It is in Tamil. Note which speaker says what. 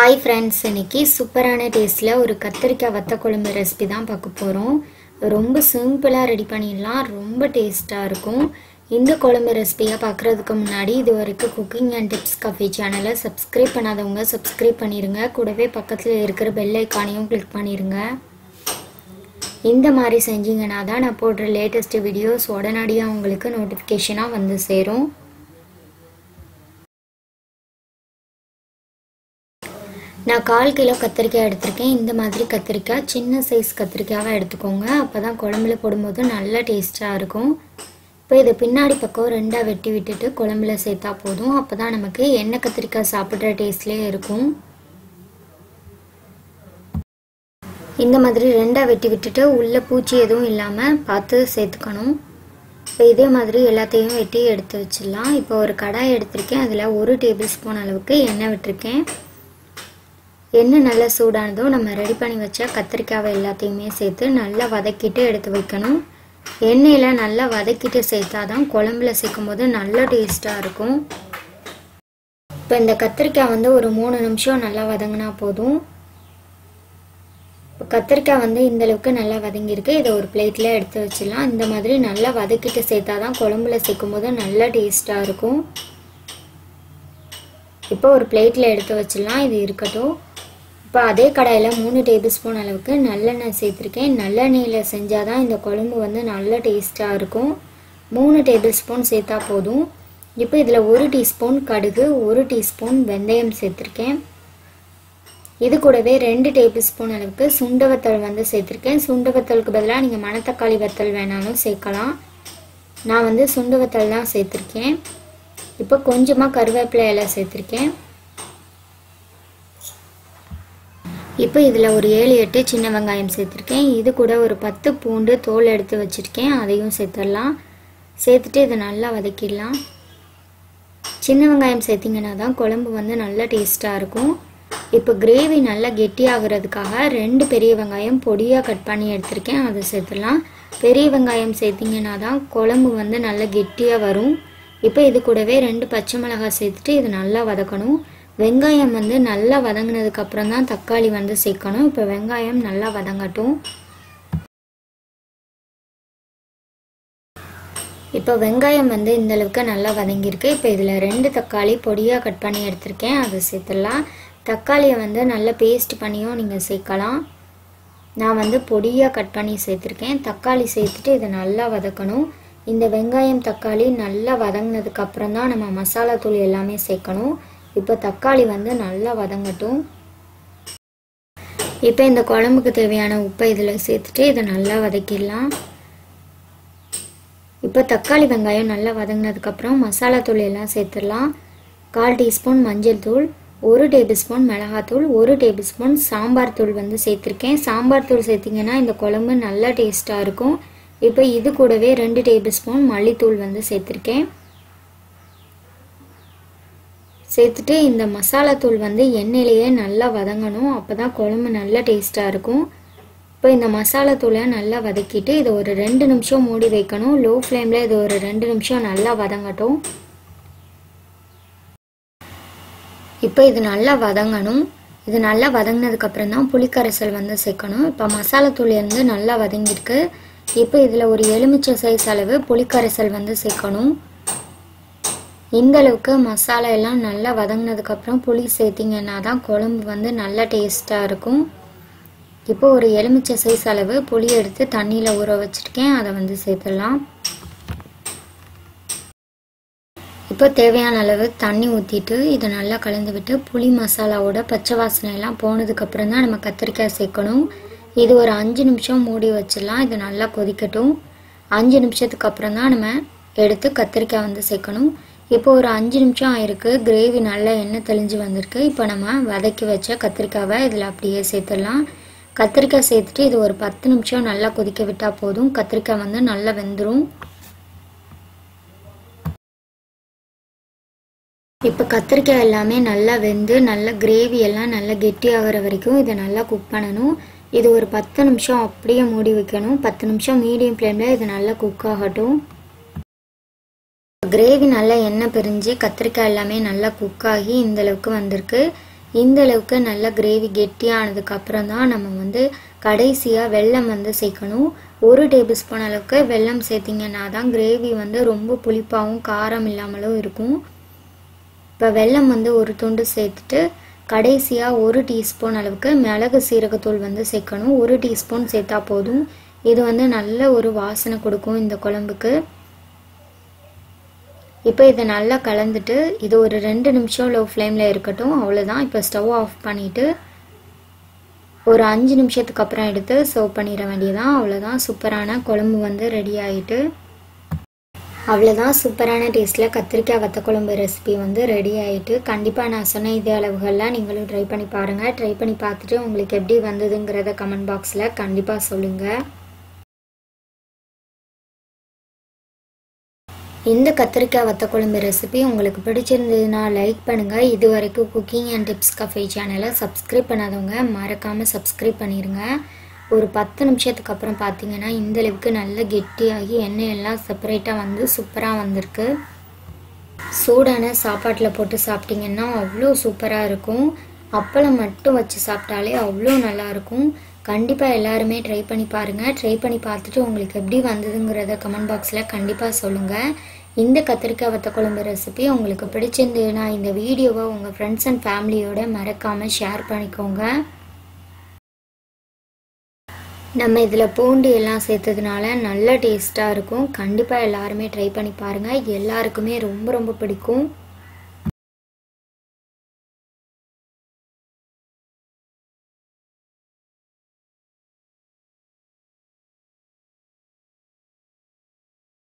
Speaker 1: ஹாய் ஃப்ரெண்ட்ஸ் இன்னைக்கு சூப்பரான டேஸ்ட்டில் ஒரு கத்திரிக்காய் வத்த குழம்பு ரெசிபி தான் பார்க்க போகிறோம் ரொம்ப சிம்பிளாக ரெடி பண்ணிடலாம் ரொம்ப டேஸ்ட்டாக இருக்கும் இந்த குழம்பு ரெசிபியை பார்க்குறதுக்கு முன்னாடி இது வரைக்கும் குக்கிங் அண்ட் டிப்ஸ் காஃபி சேனலை சப்ஸ்கிரைப் பண்ணாதவங்க சப்ஸ்கிரைப் பண்ணிடுங்க கூடவே பக்கத்தில் இருக்கிற பெல் ஐக்கானையும் கிளிக் பண்ணிடுங்க இந்த மாதிரி செஞ்சீங்கன்னா தான் நான் போடுற லேட்டஸ்ட் வீடியோஸ் உடனடியாக உங்களுக்கு நோட்டிஃபிகேஷனாக வந்து சேரும் நான் கால் கிலோ கத்திரிக்காய் எடுத்திருக்கேன் இந்த மாதிரி கத்திரிக்காய் சின்ன சைஸ் கத்திரிக்காயாக எடுத்துக்கோங்க அப்போ தான் குழம்புல போடும்போது நல்ல டேஸ்ட்டாக இருக்கும் இப்போ இதை பின்னாடி பக்கம் ரெண்டாக வெட்டி விட்டுட்டு குழம்புல சேர்த்தா போதும் அப்போ தான் நமக்கு எண்ணெய் கத்திரிக்காய் சாப்பிட்ற டேஸ்ட்லேயே இருக்கும் இந்த மாதிரி ரெண்டாக வெட்டி விட்டுட்டு உள்ளே பூச்சி எதுவும் இல்லாமல் பார்த்து சேர்த்துக்கணும் இப்போ இதே மாதிரி எல்லாத்தையும் வெட்டி எடுத்து வச்சிடலாம் இப்போ ஒரு கடாய் எடுத்திருக்கேன் அதில் ஒரு டேபிள் ஸ்பூன் அளவுக்கு எண்ணெய் விட்டுருக்கேன் எண்ணெய் நல்லா சூடானதும் நம்ம ரெடி பண்ணி வச்ச கத்திரிக்காவை எல்லாத்தையுமே சேர்த்து நல்லா வதக்கிட்டு எடுத்து வைக்கணும் எண்ணெயில் நல்லா வதக்கிட்டு சேர்த்தா தான் குழம்புல சேர்க்கும் போது நல்ல டேஸ்ட்டாக இருக்கும் இப்போ இந்த கத்திரிக்காய் வந்து ஒரு மூணு நிமிஷம் நல்லா வதங்கினா போதும் இப்போ கத்திரிக்காய் வந்து இந்த அளவுக்கு நல்லா வதங்கியிருக்கு இதை ஒரு பிளேட்டில் எடுத்து வச்சிடலாம் இந்த மாதிரி நல்லா வதக்கிட்டு சேர்த்தா தான் குழம்புல சேர்க்கும் போது நல்ல டேஸ்ட்டாக இருக்கும் இப்போ ஒரு பிளேட்டில் எடுத்து வச்சிடலாம் இது இருக்கட்டும் இப்போ அதே கடாயில் மூணு டேபிள் ஸ்பூன் அளவுக்கு நல்லெண்ணெய் சேர்த்துருக்கேன் நல்லெண்ணெயில் செஞ்சால் தான் இந்த குழம்பு வந்து நல்ல டேஸ்ட்டாக இருக்கும் மூணு டேபிள் ஸ்பூன் சேர்த்தா போதும் இப்போ இதில் ஒரு டீஸ்பூன் கடுகு ஒரு டீஸ்பூன் வெந்தயம் சேர்த்துருக்கேன் இது கூடவே ரெண்டு டேபிள் ஸ்பூன் அளவுக்கு சுண்ட வத்தல் வந்து சேர்த்துருக்கேன் சுண்ட வத்தலுக்கு பதிலாக நீங்கள் மணத்தக்காளி வத்தல் வேணாலும் சேர்க்கலாம் நான் வந்து சுண்ட வத்தல் தான் சேர்த்துருக்கேன் இப்போ கொஞ்சமாக கருவேப்பிலை இலை சேர்த்துருக்கேன் இப்போ இதில் ஒரு ஏழு எட்டு சின்ன வெங்காயம் சேர்த்துருக்கேன் இது கூட ஒரு பத்து பூண்டு தோல் எடுத்து வச்சுருக்கேன் அதையும் சேர்த்துடலாம் சேர்த்துட்டு இதை நல்லா வதக்கிடலாம் சின்ன வெங்காயம் சேர்த்திங்கன்னா தான் குழம்பு வந்து நல்லா டேஸ்ட்டாக இருக்கும் இப்போ கிரேவி நல்லா கெட்டியாகிறதுக்காக ரெண்டு பெரிய வெங்காயம் பொடியாக கட் பண்ணி எடுத்திருக்கேன் அதை சேர்த்துடலாம் பெரிய வெங்காயம் சேர்த்திங்கன்னா தான் குழம்பு வந்து நல்லா கெட்டியாக வரும் இப்போ இது கூடவே ரெண்டு பச்சை மிளகாய் சேர்த்துட்டு இது நல்லா வதக்கணும் வெங்காயம் வந்து நல்லா வதங்கினதுக்கு அப்புறம் தான் தக்காளி வந்து சேர்க்கணும் இப்போ வெங்காயம் நல்லா வதங்கட்டும் இப்போ வெங்காயம் வந்து இந்த அளவுக்கு நல்லா வதங்கியிருக்கு இப்போ இதில் ரெண்டு தக்காளி பொடியாக கட் பண்ணி எடுத்திருக்கேன் அதை சேர்த்துடலாம் தக்காளியை வந்து நல்லா பேஸ்ட் பண்ணியும் நீங்கள் சேர்க்கலாம் நான் வந்து பொடியாக கட் பண்ணி சேர்த்துருக்கேன் தக்காளி சேர்த்துட்டு இதை நல்லா வதக்கணும் இந்த வெங்காயம் தக்காளி நல்லா வதங்கினதுக்கு அப்புறம் தான் நம்ம மசாலா தூள் எல்லாமே சேர்க்கணும் இப்போ தக்காளி வந்து நல்லா வதங்கட்டும் இப்போ இந்த குழம்புக்கு தேவையான உப்பை இதில் சேர்த்துட்டு இதை நல்லா வதக்கிடலாம் இப்போ தக்காளி வெங்காயம் நல்லா வதங்கினதுக்கப்புறம் மசாலா தூள் எல்லாம் சேர்த்துடலாம் கால் டீஸ்பூன் மஞ்சள் தூள் ஒரு டேபிள் ஸ்பூன் மிளகாத்தூள் ஒரு டேபிள் ஸ்பூன் சாம்பார் தூள் வந்து சேர்த்துருக்கேன் சாம்பார் தூள் சேர்த்திங்கன்னா இந்த குழம்பு நல்லா டேஸ்ட்டாக இருக்கும் இப்போ இது கூடவே ரெண்டு டேபிள் ஸ்பூன் மல்லித்தூள் வந்து சேர்த்துருக்கேன் சேர்த்துட்டு இந்த மசாலா தூள் வந்து எண்ணெயிலேயே நல்லா வதங்கணும் அப்போ தான் குழம்பு நல்லா டேஸ்ட்டாக இருக்கும் இப்போ இந்த மசாலா தூளை நல்லா வதக்கிட்டு இதை ஒரு ரெண்டு நிமிஷம் மூடி வைக்கணும் லோ ஃப்ளேமில் இது ஒரு ரெண்டு நிமிஷம் நல்லா வதங்கட்டும் இப்போ இது நல்லா வதங்கணும் இது நல்லா வதங்கினதுக்கப்புறம் தான் புளிக்கரைசல் வந்து சேர்க்கணும் இப்போ மசாலா தூள் வந்து நல்லா வதங்கியிருக்கு இப்போ இதில் ஒரு எலுமிச்சை சைஸ் அளவு புளிக்கரைசல் வந்து சேர்க்கணும் இந்த அளவுக்கு மசாலா எல்லாம் நல்லா வதங்கினதுக்கப்புறம் புளி சேர்த்திங்கன்னா தான் குழம்பு வந்து நல்லா டேஸ்ட்டாக இருக்கும் இப்போ ஒரு எலுமிச்சை சைஸ் அளவு புளி எடுத்து தண்ணியில் ஊற வச்சுருக்கேன் அதை வந்து சேர்த்துடலாம் இப்போ தேவையான அளவு தண்ணி ஊற்றிட்டு இதை நல்லா கலந்து விட்டு புளி மசாலாவோட பச்சை வாசனை எல்லாம் போனதுக்கப்புறம் தான் நம்ம கத்திரிக்காய் சேர்க்கணும் இது ஒரு அஞ்சு நிமிஷம் மூடி வச்சிடலாம் இது நல்லா கொதிக்கட்டும் அஞ்சு நிமிஷத்துக்கு அப்புறம் தான் நம்ம எடுத்து கத்திரிக்காய் வந்து சேர்க்கணும் இப்போ ஒரு அஞ்சு நிமிஷம் ஆயிருக்கு கிரேவி நல்லா எண்ணெய் தெளிஞ்சு வந்திருக்கு இப்போ நம்ம வதக்கி வச்ச கத்திரிக்காவை இதில் அப்படியே சேர்த்துடலாம் கத்திரிக்காய் சேர்த்துட்டு இது ஒரு பத்து நிமிஷம் நல்லா கொதிக்க விட்டால் போதும் கத்திரிக்காய் வந்து நல்லா வெந்துடும் இப்போ கத்திரிக்காய் எல்லாமே நல்லா வெந்து நல்லா கிரேவி எல்லாம் நல்லா கெட்டி ஆகிற வரைக்கும் இதை நல்லா குக் பண்ணணும் இது ஒரு பத்து நிமிஷம் அப்படியே மூடி வைக்கணும் பத்து நிமிஷம் மீடியம் ஃப்ளேமில் இது நல்லா குக் ஆகட்டும் கிரேவி நல்லா எண்ணெய் பிரிஞ்சு கத்திரிக்காய் எல்லாமே நல்லா குக் ஆகி இந்த அளவுக்கு வந்திருக்கு இந்த அளவுக்கு நல்ல கிரேவி கெட்டியானதுக்கு அப்புறம் தான் நம்ம வந்து கடைசியாக வெல்லம் வந்து சேர்க்கணும் ஒரு டேபிள் ஸ்பூன் அளவுக்கு வெல்லம் சேர்த்திங்கன்னா தான் கிரேவி வந்து ரொம்ப புளிப்பாகவும் காரம் இல்லாமலும் இருக்கும் இப்போ வெல்லம் வந்து ஒரு துண்டு சேர்த்துட்டு கடைசியாக ஒரு டீஸ்பூன் அளவுக்கு மிளகு சீரகத்தூள் வந்து சேர்க்கணும் ஒரு டீஸ்பூன் சேர்த்தா போதும் இது வந்து நல்ல ஒரு வாசனை கொடுக்கும் இந்த குழம்புக்கு இப்போ இதை நல்லா கலந்துட்டு இது ஒரு ரெண்டு நிமிஷம் லோ ஃப்ளேமில் இருக்கட்டும் அவ்வளோதான் இப்போ ஸ்டவ் ஆஃப் பண்ணிவிட்டு ஒரு அஞ்சு நிமிஷத்துக்கு அப்புறம் எடுத்து சர்வ் பண்ணிட வேண்டியதான் அவ்வளோதான் சூப்பரான குழம்பு வந்து ரெடி ஆகிட்டு அவ்வளோதான் சூப்பரான டேஸ்ட்டில் கத்திரிக்காய் வத்த குழம்பு ரெசிபி வந்து ரெடி ஆகிட்டு கண்டிப்பாக நான் சொன்ன இதே அளவுகள்லாம் நீங்களும் ட்ரை பண்ணி பாருங்கள் ட்ரை பண்ணி பார்த்துட்டு உங்களுக்கு எப்படி வந்ததுங்கிறத கமெண்ட் பாக்ஸில் கண்டிப்பாக சொல்லுங்கள் இந்த கத்திரிக்காய் வத்த குழம்பு ரெசிபி உங்களுக்கு பிடிச்சிருந்ததுன்னா லைக் பண்ணுங்கள் இது வரைக்கும் குக்கிங் அண்ட் டிப்ஸ் கஃபே சேனலை சப்ஸ்கிரைப் பண்ணாதவங்க மறக்காமல் சப்ஸ்கிரைப் பண்ணிடுங்க ஒரு பத்து நிமிஷத்துக்கு அப்புறம் பார்த்தீங்கன்னா இந்த அளவுக்கு நல்ல கெட்டியாகி எண்ணெய் எல்லாம் செப்பரேட்டாக வந்து சூப்பராக வந்திருக்கு சூடான சாப்பாட்டில் போட்டு சாப்பிட்டிங்கன்னா அவ்வளோ சூப்பராக இருக்கும் அப்பளம் மட்டும் வச்சு சாப்பிட்டாலே அவ்வளோ நல்லாயிருக்கும் கண்டிப்பாக எல்லாருமே ட்ரை பண்ணி பாருங்கள் ட்ரை பண்ணி பார்த்துட்டு உங்களுக்கு எப்படி வந்ததுங்கிறத கமெண்ட் பாக்ஸில் கண்டிப்பாக சொல்லுங்கள் இந்த கத்திரிக்காய் வத்த குழம்பு ரெசிபி உங்களுக்கு பிடிச்சிருந்ததுன்னா இந்த வீடியோவை உங்கள் ஃப்ரெண்ட்ஸ் அண்ட் ஃபேமிலியோட மறக்காமல் ஷேர் பண்ணிக்கோங்க நம்ம இதில் பூண்டு எல்லாம் சேர்த்ததுனால நல்ல டேஸ்ட்டாக இருக்கும் கண்டிப்பாக எல்லாருமே ட்ரை பண்ணி பாருங்கள் எல்லாருக்குமே ரொம்ப ரொம்ப பிடிக்கும்